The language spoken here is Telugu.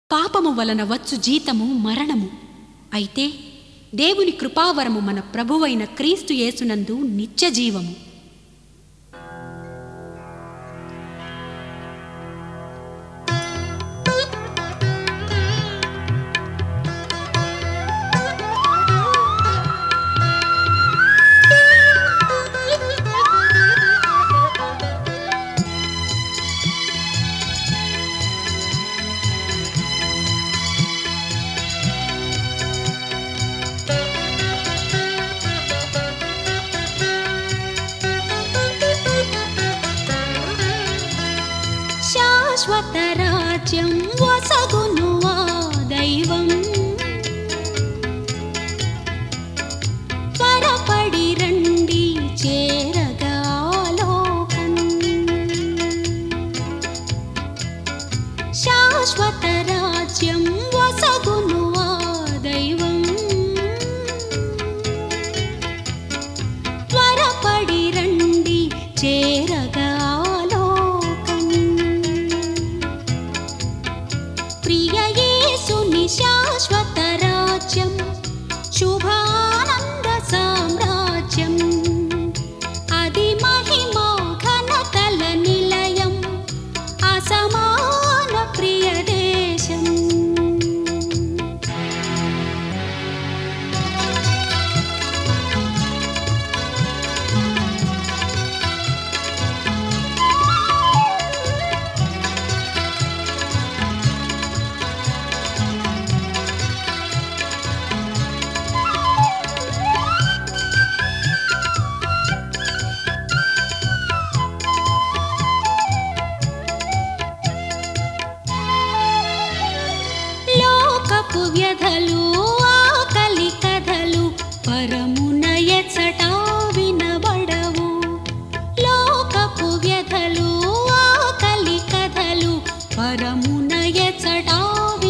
పాపము వలన వచ్చు జీతము మరణము అయితే దేవుని కృపావరము మన ప్రభువైన క్రీస్తు యేసునందు నిత్య జీవము శాశ్వత రాజ్యం వసగును ఆ దైవం త్వరపడి రండి చేరగా లోకం శాశ్వత రాజ్యం వసగును ఆ దైవం త్వరపడి రండి చేరగా లోకం ప్రియ యేసుని శాశ్వత రాజ్యం శుభానంద సామ్రాజ్యం అది మహిమా ఘనతల నిలయం అసమాన ప్రియ దేశం లోకపు వ్యధలు ఆకలి కథలు పరమున ఎచ్చటా వినబడవు లోకపు వ్యధలు ఆకలి కథలు పరమున ఎచ్చటా